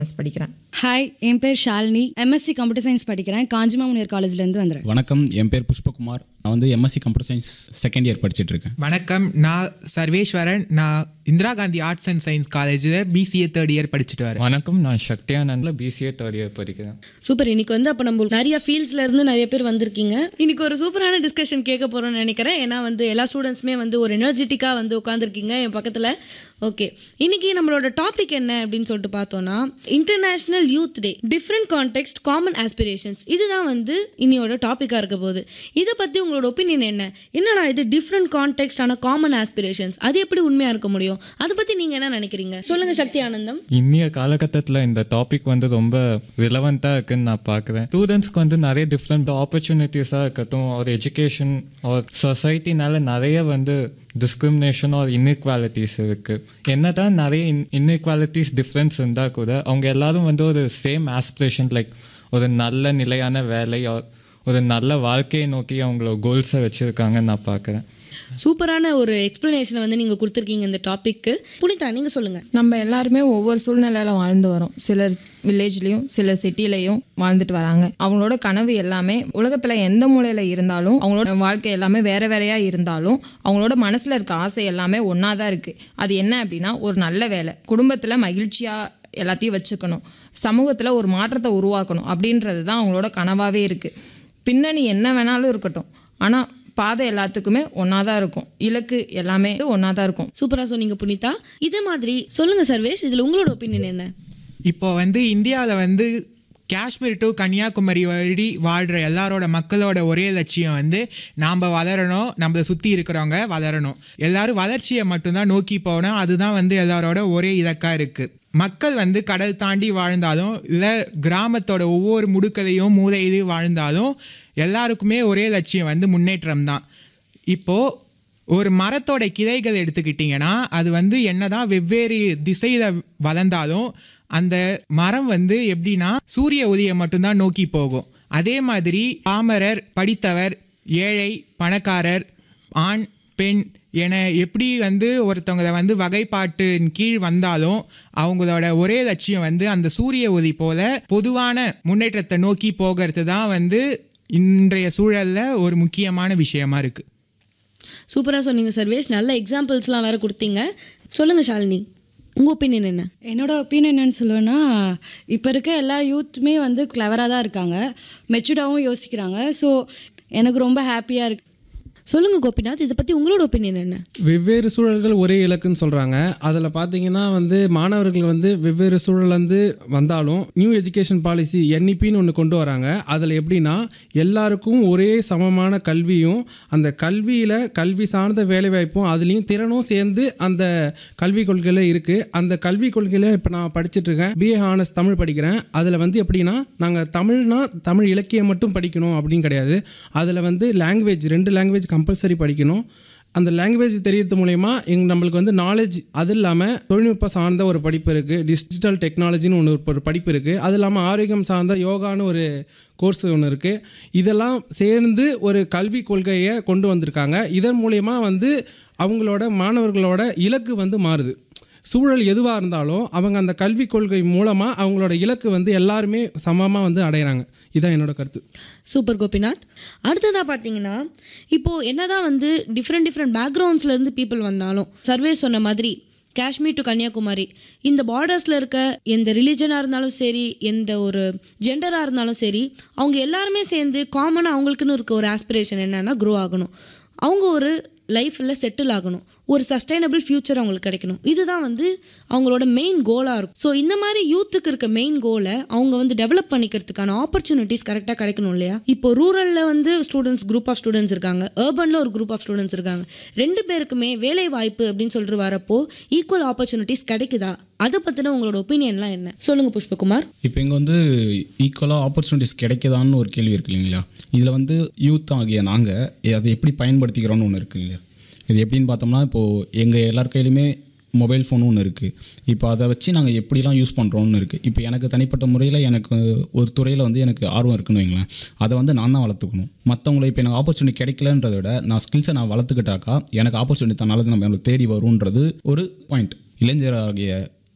படிக்கிறேன் ஹாய் என் பேர் Shalini MSc computer science படிக்கிறேன் காஞ்சிமாமுனியர் காலேஜ்லேருந்து வந்துடுறேன் வணக்கம் என் பேர் புஷ்பகுமார் நான் வந்து MSc computer science second year படிச்சிட்டு இருக்கேன் வணக்கம் நான் சர்வேஸ்வரன் நான் Indira Gandhi arts and science காலேஜில் பிசிஏ தேர்ட் இயர் படிச்சுட்டு வரேன் வணக்கம் நான் சக்தியானந்தில் பிசிஏ தேர்ட் இயர் படிக்கிறேன் சூப்பர் இன்னைக்கு வந்து அப்போ நம்ம நிறைய ஃபீல்ட்ஸ்ல இருந்து நிறைய பேர் வந்திருக்கீங்க இன்னைக்கு ஒரு சூப்பரான டிஸ்கஷன் கேட்க போறோம்னு நினைக்கிறேன் ஏன்னா வந்து எல்லா ஸ்டூடெண்ட்ஸுமே வந்து ஒரு எனர்ஜெட்டிக்காக வந்து உட்காந்துருக்கீங்க என் பக்கத்தில் ஓகே இன்னைக்கு நம்மளோட டாபிக் என்ன அப்படின்னு சொல்லிட்டு பார்த்தோம்னா international youth day different context common aspirations இதுதான் வந்து இன்னையோட டாப்பிக்காக இருக்க போகுது இதை பற்றி உங்களோட ஒப்பீனியன் என்ன என்னடா இது டிஃப்ரெண்ட் கான்டெக்ட் ஆன காமன் ஆஸ்பிரேஷன்ஸ் அது எப்படி உண்மையாக இருக்க முடியும் அதை பற்றி நீங்கள் என்ன நினைக்கிறீங்க சொல்லுங்க சக்தி ஆனந்தம் இன்னிய காலகட்டத்தில் இந்த டாபிக் வந்து ரொம்ப ரிலவெண்ட்டாக இருக்குன்னு நான் பார்க்குறேன் ஸ்டூடெண்ட்ஸ்க்கு வந்து நிறைய டிஃப்ரெண்ட் ஆப்பர்ச்சுனிட்டிஸாக இருக்கட்டும் ஒரு எஜுகேஷன் ஒரு சொசைட்டினால நிறைய வந்து டிஸ்கிரிமினேஷன் ஒரு இன்இக்வாலிட்டிஸ் இருக்குது என்ன தான் நிறைய இன் இன்இக்வாலிட்டிஸ் டிஃப்ரென்ஸ் இருந்தால் கூட அவங்க எல்லாரும் வந்து ஒரு சேம் ஆஸ்பிரேஷன் லைக் ஒரு நல்ல நிலையான வேலை or ஒரு நல்ல வாழ்க்கையை நோக்கி அவங்களோட கோல்ஸை வச்சுருக்காங்கன்னு நான் பார்க்குறேன் சூப்பரான ஒரு எக்ஸ்பிளனேஷனை வந்து நீங்கள் கொடுத்துருக்கீங்க இந்த டாபிக்கு புனிதா நீங்கள் சொல்லுங்கள் நம்ம எல்லாருமே ஒவ்வொரு சூழ்நிலையில் வாழ்ந்து வரோம் சிலர் வில்லேஜ்லேயும் சிலர் சிட்டிலையும் வாழ்ந்துட்டு வராங்க அவங்களோட கனவு எல்லாமே உலகத்தில் எந்த மூலையில் இருந்தாலும் அவங்களோட வாழ்க்கை எல்லாமே வேற வேறையா இருந்தாலும் அவங்களோட மனசில் இருக்க ஆசை எல்லாமே ஒன்றா தான் இருக்குது அது என்ன அப்படின்னா ஒரு நல்ல வேலை குடும்பத்தில் மகிழ்ச்சியாக எல்லாத்தையும் வச்சுக்கணும் சமூகத்தில் ஒரு மாற்றத்தை உருவாக்கணும் அப்படின்றது தான் அவங்களோட கனவாகவே இருக்குது பின்னணி என்ன வேணாலும் இருக்கட்டும் ஆனால் பாதை எல்லாத்துக்குமே ஒன்றா தான் இருக்கும் இலக்கு எல்லாமே ஒன்றா தான் இருக்கும் சூப்பராக சொன்னீங்க புனிதா இதே மாதிரி சொல்லுங்கள் சர்வேஷ் இதில் உங்களோட ஒப்பீனியன் என்ன இப்போ வந்து இந்தியாவில் வந்து காஷ்மீர் டு கன்னியாகுமரி வழி வாழ்கிற எல்லாரோட மக்களோட ஒரே லட்சியம் வந்து நாம் வளரணும் நம்மளை சுற்றி இருக்கிறவங்க வளரணும் எல்லாரும் வளர்ச்சியை மட்டும்தான் நோக்கி போகணும் அதுதான் வந்து எல்லாரோட ஒரே இலக்காக இருக்குது மக்கள் வந்து கடல் தாண்டி வாழ்ந்தாலும் இல்லை கிராமத்தோட ஒவ்வொரு முடுக்கலையும் மூலையிலையும் வாழ்ந்தாலும் எல்லாருக்குமே ஒரே லட்சியம் வந்து முன்னேற்றம் தான் இப்போது ஒரு மரத்தோட கிளைகள் எடுத்துக்கிட்டிங்கன்னா அது வந்து என்னதான் வெவ்வேறு திசையில் வளர்ந்தாலும் அந்த மரம் வந்து எப்படின்னா சூரிய உதயம் மட்டும்தான் நோக்கி போகும் அதே மாதிரி பாமரர் படித்தவர் ஏழை பணக்காரர் ஆண் பெண் என எப்படி வந்து ஒருத்தவங்களை வந்து வகைப்பாட்டின் கீழ் வந்தாலும் அவங்களோட ஒரே லட்சியம் வந்து அந்த சூரிய ஒளி போல பொதுவான முன்னேற்றத்தை நோக்கி போகிறது தான் வந்து இன்றைய சூழலில் ஒரு முக்கியமான விஷயமா இருக்குது சூப்பராக சொன்னீங்க சர்வேஷ் நல்ல எக்ஸாம்பிள்ஸ்லாம் வேறு கொடுத்தீங்க சொல்லுங்கள் ஷாலினி உங்கள் ஒப்பீனியன் என்ன என்னோட ஒப்பீனியன் என்னன்னு சொல்லுவேன்னா இப்போ இருக்க எல்லா யூத்துமே வந்து கிளவராக தான் இருக்காங்க மெச்சூர்டாகவும் யோசிக்கிறாங்க ஸோ எனக்கு ரொம்ப ஹாப்பியாக இருக்கு சொல்லுங்கள் கோபிநாத் இதை பற்றி உங்களோட ஒப்பீனியன் என்ன வெவ்வேறு சூழல்கள் ஒரே இலக்குன்னு சொல்கிறாங்க அதில் பார்த்தீங்கன்னா வந்து மாணவர்கள் வந்து வெவ்வேறு சூழல்லேருந்து வந்தாலும் நியூ எஜுகேஷன் பாலிசி என்இபின்னு ஒன்று கொண்டு வராங்க அதில் எப்படின்னா எல்லாருக்கும் ஒரே சமமான கல்வியும் அந்த கல்வியில் கல்வி சார்ந்த வேலைவாய்ப்பும் அதுலேயும் திறனும் சேர்ந்து அந்த கல்விக் கொள்கையில் இருக்குது அந்த கல்விக் கொள்கையில் இப்போ நான் படிச்சுட்டு இருக்கேன் பிஏ ஹானஸ் தமிழ் படிக்கிறேன் அதில் வந்து எப்படின்னா நாங்கள் தமிழ்னா தமிழ் இலக்கியம் மட்டும் படிக்கணும் அப்படின்னு கிடையாது அதில் வந்து லாங்குவேஜ் ரெண்டு லாங்குவேஜ் கம்பல்சரி படிக்கணும் அந்த லாங்குவேஜ் தெரியறது மூலயமா எங்க நம்மளுக்கு வந்து நாலேஜ் அது இல்லாமல் தொழில்நுட்ப சார்ந்த ஒரு படிப்பு இருக்குது டிஜிட்டல் டெக்னாலஜின்னு ஒன்று ஒரு படிப்பு இருக்குது அது இல்லாமல் ஆரோக்கியம் சார்ந்த யோகான்னு ஒரு கோர்ஸ் ஒன்று இருக்குது இதெல்லாம் சேர்ந்து ஒரு கல்விக் கொள்கையை கொண்டு வந்திருக்காங்க இதன் மூலயமா வந்து அவங்களோட மாணவர்களோட இலக்கு வந்து மாறுது சூழல் எதுவாக இருந்தாலும் அவங்க அந்த கல்விக் கொள்கை மூலமாக அவங்களோட இலக்கு வந்து எல்லாருமே சமமாக வந்து அடையிறாங்க இதான் என்னோட கருத்து சூப்பர் கோபிநாத் அடுத்ததாக பார்த்தீங்கன்னா இப்போது என்னதான் வந்து டிஃப்ரெண்ட் டிஃப்ரெண்ட் பேக்ரவுண்ட்ஸ்லேருந்து பீப்புள் வந்தாலும் சர்வே சொன்ன மாதிரி காஷ்மீர் டு கன்னியாகுமரி இந்த பார்டர்ஸில் இருக்க எந்த ரிலீஜனாக இருந்தாலும் சரி எந்த ஒரு ஜெண்டராக இருந்தாலும் சரி அவங்க எல்லாருமே சேர்ந்து காமனாக அவங்களுக்குன்னு இருக்க ஒரு ஆஸ்பிரேஷன் என்னன்னா க்ரோ ஆகணும் அவங்க ஒரு லைஃப்பில் செட்டில் ஆகணும் ஒரு சஸ்டைனபிள் ஃப்யூச்சர் அவங்களுக்கு கிடைக்கணும் இதுதான் வந்து அவங்களோட மெயின் கோலாக இருக்கும் ஸோ இந்த மாதிரி யூத்துக்கு இருக்க மெயின் கோலை அவங்க வந்து டெவலப் பண்ணிக்கிறதுக்கான ஆப்பர்ச்சுனிட்டிஸ் கரெக்டாக கிடைக்கணும் இல்லையா இப்போ ரூரலில் வந்து ஸ்டூடெண்ட்ஸ் குரூப் ஆஃப் ஸ்டூடெண்ட்ஸ் இருக்காங்க அர்பனில் ஒரு குரூப் ஆஃப் ஸ்டூடெண்ட்ஸ் இருக்காங்க ரெண்டு பேருக்குமே வேலை வாய்ப்பு அப்படின்னு சொல்லிட்டு வரப்போ ஈக்குவல் ஆப்பர்ச்சுனிட்டிஸ் கிடைக்குதா அதை பற்றின உங்களோட ஒப்பீனியன்லாம் என்ன சொல்லுங்கள் புஷ்பகுமார் இப்போ இங்கே வந்து ஈக்குவலாக ஆப்பர்ச்சுனிட்டிஸ் கிடைக்குதான்னு ஒரு கேள்வி இருக்கு இல்லைங்களா இதில் வந்து யூத் ஆகிய நாங்கள் அதை எப்படி பயன்படுத்திக்கிறோன்னு ஒன்று இருக்கு இல்லையா இது எப்படின்னு பார்த்தோம்னா இப்போது எங்கள் எல்லார் கையிலுமே மொபைல் ஃபோனும் ஒன்று இருக்குது இப்போ அதை வச்சு நாங்கள் எப்படிலாம் யூஸ் பண்ணுறோம்னு இருக்குது இப்போ எனக்கு தனிப்பட்ட முறையில் எனக்கு ஒரு துறையில் வந்து எனக்கு ஆர்வம் இருக்குன்னு வைங்களேன் அதை வந்து நான் தான் வளர்த்துக்கணும் மற்றவங்களை இப்போ எனக்கு ஆப்பர்ச்சுனிட்டி கிடைக்கலன்றதை விட நான் ஸ்கில்ஸை நான் வளர்த்துக்கிட்டாக்கா எனக்கு ஆப்பர்ச்சுனிட்டி தன்னால நம்ம தேடி வரும்ன்றது ஒரு பாயிண்ட் இளைஞராகிய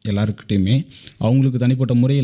எல்லாருக்கிட்டையுமே அவங்களுக்கு தனிப்பட்ட முறையில்